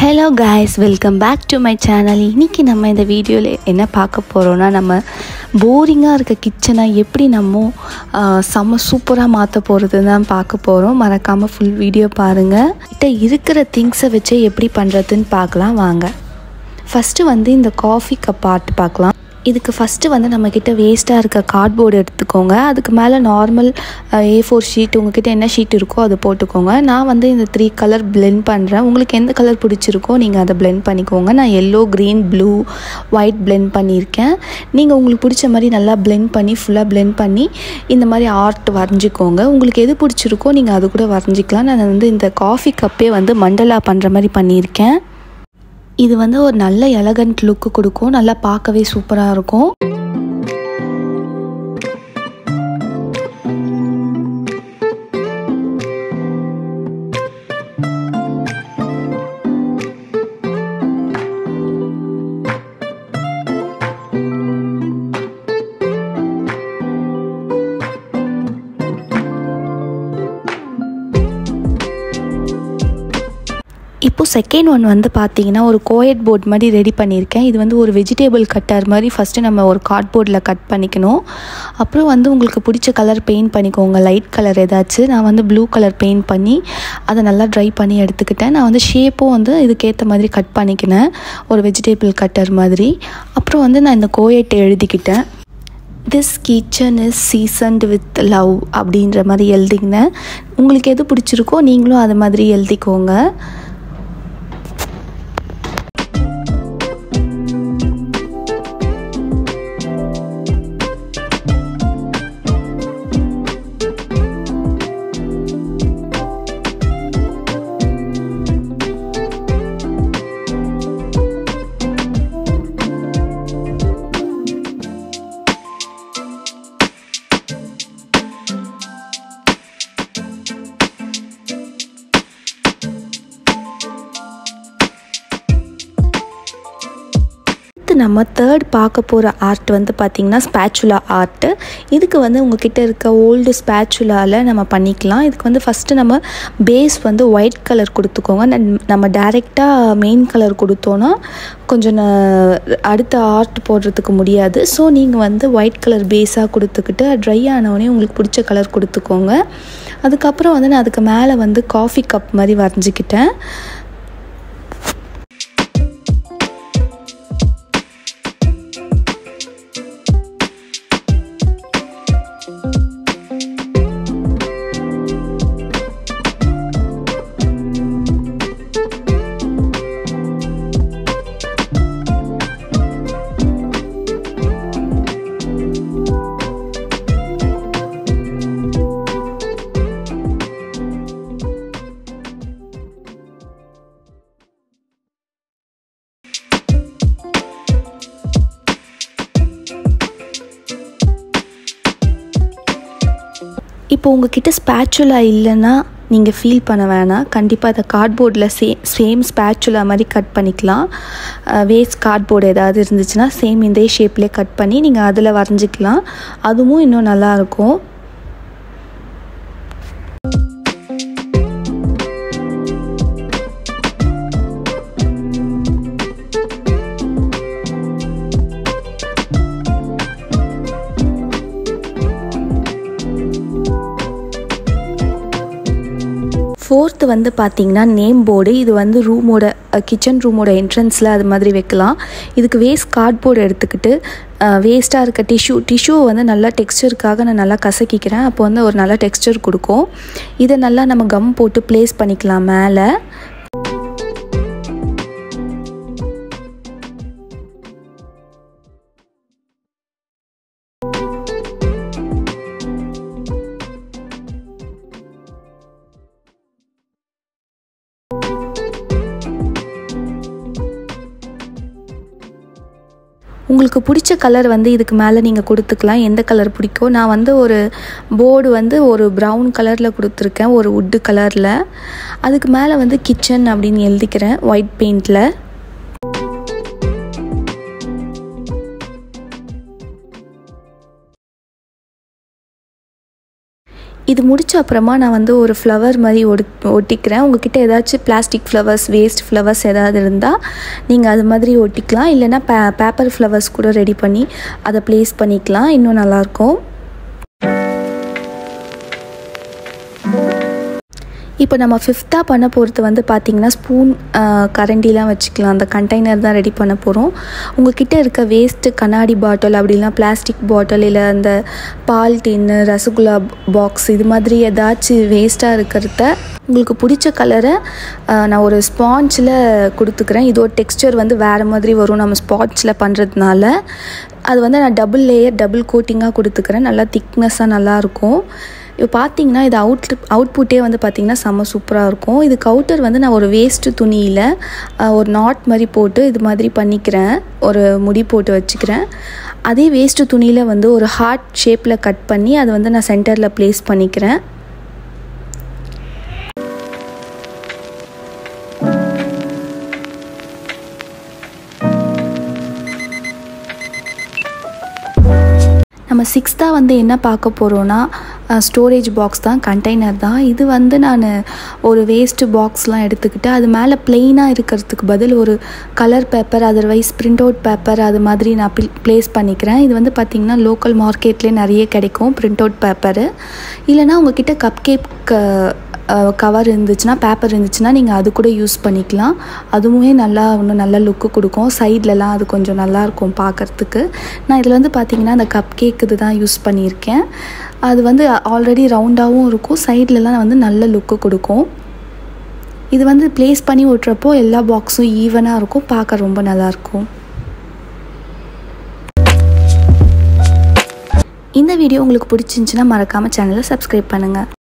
hello guys welcome back to my channel இன்றைக்கி நம்ம இந்த வீடியோவில் என்ன பார்க்க போகிறோன்னா நம்ம போரிங்காக இருக்க கிச்சனை எப்படி நம்ம ஆஹ், செம்ம சூப்பராக மாற்ற போகிறது தான் பார்க்க போகிறோம் மறக்காமல் ஃபுல் வீடியோ பாருங்கள் கிட்ட இருக்கிற திங்ஸை வச்சு எப்படி பண்ணுறதுன்னு பார்க்கலாம் வாங்க ஃபஸ்ட்டு வந்து இந்த காஃபி கப் ஆர்ட் பார்க்கலாம் இதுக்கு ஃபஸ்ட்டு வந்து நம்மக்கிட்ட வேஸ்ட்டாக இருக்க கார்ட்போர்டு எடுத்துக்கோங்க அதுக்கு மேலே நார்மல் ஏ ஃபோர் ஷீட் உங்ககிட்ட என்ன ஷீட் இருக்கோ அதை போட்டுக்கோங்க நான் வந்து இந்த த்ரீ கலர் blend பண்ணுறேன் உங்களுக்கு எந்த கலர் பிடிச்சிருக்கோ நீங்கள் அதை blend பண்ணிக்கோங்க நான் yellow green blue white blend பண்ணியிருக்கேன் நீங்கள் உங்களுக்கு பிடிச்ச மாதிரி நல்லா blend பண்ணி ஃபுல்லாக blend பண்ணி இந்த மாதிரி ஆர்ட் வரைஞ்சிக்கோங்க உங்களுக்கு எது பிடிச்சிருக்கோ நீங்கள் அது கூட வரைஞ்சிக்கலாம் நான் வந்து இந்த காஃபி கப்பே வந்து மண்டலா பண்ணுற மாதிரி பண்ணியிருக்கேன் இது வந்து ஒரு நல்ல எலகண்ட் லுக்கு கொடுக்கும் நல்லா பார்க்கவே சூப்பராக இருக்கும் இப்போ செகண்ட் ஒன் வந்து பார்த்தீங்கன்னா ஒரு கோயட் போர்ட் மாதிரி ரெடி பண்ணியிருக்கேன் இது வந்து ஒரு வெஜிடேபிள் கட்டர் மாதிரி ஃபஸ்ட்டு நம்ம ஒரு கார்ட்போர்டில் கட் பண்ணிக்கணும் அப்புறம் வந்து உங்களுக்கு பிடிச்ச கலர் பெயிண்ட் பண்ணிக்கோங்க லைட் கலர் ஏதாச்சும் நான் வந்து ப்ளூ கலர் பெயிண்ட் பண்ணி அதை நல்லா ட்ரை பண்ணி எடுத்துக்கிட்டேன் நான் வந்து ஷேப்பும் வந்து இதுக்கேற்ற மாதிரி கட் பண்ணிக்கினேன் ஒரு வெஜிடேபிள் கட்டர் மாதிரி அப்புறம் வந்து நான் இந்த கோயட் எழுதிக்கிட்டேன் this kitchen is seasoned with love அப்படின்ற மாதிரி எழுதிக்கினேன் உங்களுக்கு எது பிடிச்சிருக்கோ நீங்களும் அது மாதிரி எழுதிக்கோங்க அடுத்து நம்ம தேர்ட் பார்க்க போகிற ஆர்ட் வந்து பார்த்திங்கன்னா ஸ்பேச்சுலா ஆர்ட்டு இதுக்கு வந்து உங்ககிட்ட இருக்க ஓல்டு ஸ்பேச்சுலாவில் நம்ம பண்ணிக்கலாம் இதுக்கு வந்து ஃபஸ்ட்டு நம்ம பேஸ் வந்து ஒயிட் கலர் கொடுத்துக்கோங்க நம்- நம்ம டைரெக்டாக மெயின் கலர் கொடுத்தோன்னா கொஞ்சம் ந- அடுத்த ஆர்ட் போடுறதுக்கு முடியாது ஸோ நீங்கள் வந்து ஒயிட் கலர் பேஸாக கொடுத்துக்கிட்டு ட்ரை ஆனவுடனே உங்களுக்கு பிடிச்ச கலர் கொடுத்துக்கோங்க அதுக்கப்புறம் வந்து நான் அதுக்கு மேலே வந்து காஃபி கப் மாதிரி வரைஞ்சிக்கிட்டேன் இப்போ உங்ககிட்ட ஸ்பேச்சுலா இல்லைன்னா நீங்கள் ஃபீல் பண்ண வேணாம் கண்டிப்பாக அதை கார்ட்போர்டில் சே சேம் ஸ்பேச்சுலா மாதிரி கட் பண்ணிக்கலாம் வேஸ்ட் கார்ட்போர்டு ஏதாவது இருந்துச்சுன்னா சேம் இதே ஷேப்லேயே கட் பண்ணி நீங்கள் அதில் வரைஞ்சிக்கலாம் அதுவும் இன்னும் நல்லாயிருக்கும் ஃபோர்த்து வந்து பார்த்தீங்கன்னா நேம் போர்டு இது வந்து ரூமோட கிச்சன் ரூமோட என்ட்ரன்ஸில் அது மாதிரி வைக்கலாம் இதுக்கு வேஸ்ட் கார்ட்போர்டு எடுத்துக்கிட்டு வேஸ்ட்டாக இருக்க டிஷ்யூ டிஷ்யூ வந்து நல்லா டெக்ஸ்டருக்காக நான் நல்லா கசக்கிக்கிறேன் அப்போ வந்து ஒரு நல்ல டெக்ஸ்டர் கொடுக்கும் இதை நல்லா நம்ம கம் போட்டு ப்ளேஸ் பண்ணிக்கலாம் மேலே உங்களுக்கு பிடிச்ச கலர் வந்து இதுக்கு மேலே நீங்கள் கொடுத்துக்கலாம் எந்த கலர் பிடிக்கும் நான் வந்து ஒரு போர்டு வந்து ஒரு ப்ரௌன் கலரில் கொடுத்துருக்கேன் ஒரு வுட்டு கலரில் அதுக்கு மேலே வந்து கிச்சன் அப்படின்னு எழுதிக்கிறேன் ஒயிட் பெயிண்டில் இது முடிச்ச அப்புறமா நான் வந்து ஒரு ஃப்ளவர் மாதிரி ஒடு ஒட்டிக்கிறேன் உங்ககிட்ட ஏதாச்சும் பிளாஸ்டிக் ஃப்ளவர்ஸ் வேஸ்ட் ஃப்ளவர்ஸ் ஏதாவது இருந்தால் நீங்கள் அது மாதிரி ஒட்டிக்கலாம் இல்லைன்னா பே பேப்பர் ஃப்ளவர்ஸ் கூட ரெடி பண்ணி அதை ப்ளேஸ் பண்ணிக்கலாம் இன்னும் நல்லாயிருக்கும் இப்போ நம்ம ஃபிஃப்த்தாக பண்ண போகிறது வந்து பார்த்திங்கன்னா ஸ்பூன் கரண்டிலாம் வச்சுக்கலாம் அந்த கண்டெய்னர் தான் ரெடி பண்ண போகிறோம் உங்ககிட்ட இருக்க வேஸ்ட்டு கண்ணாடி பாட்டில் அப்படின்னா பிளாஸ்டிக் பாட்டில் இல்லை அந்த பால் டின்னு ரசகுல்லா பாக்ஸ் இது மாதிரி ஏதாச்சும் வேஸ்ட்டாக இருக்கிறத உங்களுக்கு பிடிச்ச கலரை நான் ஒரு ஸ்பாஞ்சில் கொடுத்துக்கிறேன் இதோட டெக்ஸ்டர் வந்து வேறு மாதிரி வரும் நம்ம ஸ்பாட்ஸில் பண்ணுறதுனால அது வந்து நான் டபுள் லேயர் டபுள் கோட்டிங்காக கொடுத்துக்கிறேன் நல்லா திக்னஸ்ஸாக நல்லாயிருக்கும் இப்போ பார்த்தீங்கன்னா இது அவுட் அவுட்புட்டே வந்து பார்த்திங்கன்னா செம்ம சூப்பராக இருக்கும் இதுக்கு அவுட்டர் வந்து நான் ஒரு வேஸ்ட்டு துணியில் ஒரு நாட் மாதிரி போட்டு இது மாதிரி பண்ணிக்கிறேன் ஒரு முடி போட்டு வச்சுக்கிறேன் அதே வேஸ்ட்டு துணியில் வந்து ஒரு ஹார்ட் ஷேப்பில் கட் பண்ணி அதை வந்து நான் சென்டரில் ப்ளேஸ் பண்ணிக்கிறேன் நம்ம சிக்ஸ்த்தாக வந்து என்ன பார்க்க போகிறோன்னா ஸ்டோரேஜ் பாக்ஸ் தான் கண்டெய்னர் தான் இது வந்து நான் ஒரு வேஸ்ட்டு பாக்ஸ்லாம் எடுத்துக்கிட்டு அது மேலே ப்ளெயினாக இருக்கிறதுக்கு பதில் ஒரு colour paper otherwise print out paper அது மாதிரி நான் ப்ளேஸ் பண்ணிக்கிறேன் இது வந்து பார்த்திங்கன்னா லோக்கல் மார்க்கெட்லேயே நிறைய கிடைக்கும் பிரிண்ட் அவுட் பேப்பரு இல்லைனா உங்ககிட்ட கப் கேக் கவர் இருந்துச்சுன்னா பேப்பர் இருந்துச்சுன்னா நீங்கள் அது கூட யூஸ் பண்ணிக்கலாம் அதுவுமே நல்லா இன்னும் நல்ல லுக்கு கொடுக்கும் சைட்லலாம் அது கொஞ்சம் நல்லாயிருக்கும் பார்க்குறதுக்கு நான் இதில் வந்து பார்த்திங்கன்னா அந்த கப் கேக் இது தான் யூஸ் பண்ணியிருக்கேன் அது வந்து ஆல்ரெடி ரவுண்டாகவும் இருக்கும் சைட்லலாம் வந்து நல்ல லுக்கு கொடுக்கும் இது வந்து ப்ளேஸ் பண்ணி ஓட்டுறப்போ எல்லா பாக்ஸும் ஈவனாக இருக்கும் பார்க்க ரொம்ப நல்லாயிருக்கும் இந்த வீடியோ உங்களுக்கு பிடிச்சிருந்துச்சின்னா மறக்காமல் சேனலை சப்ஸ்கிரைப் பண்ணுங்கள்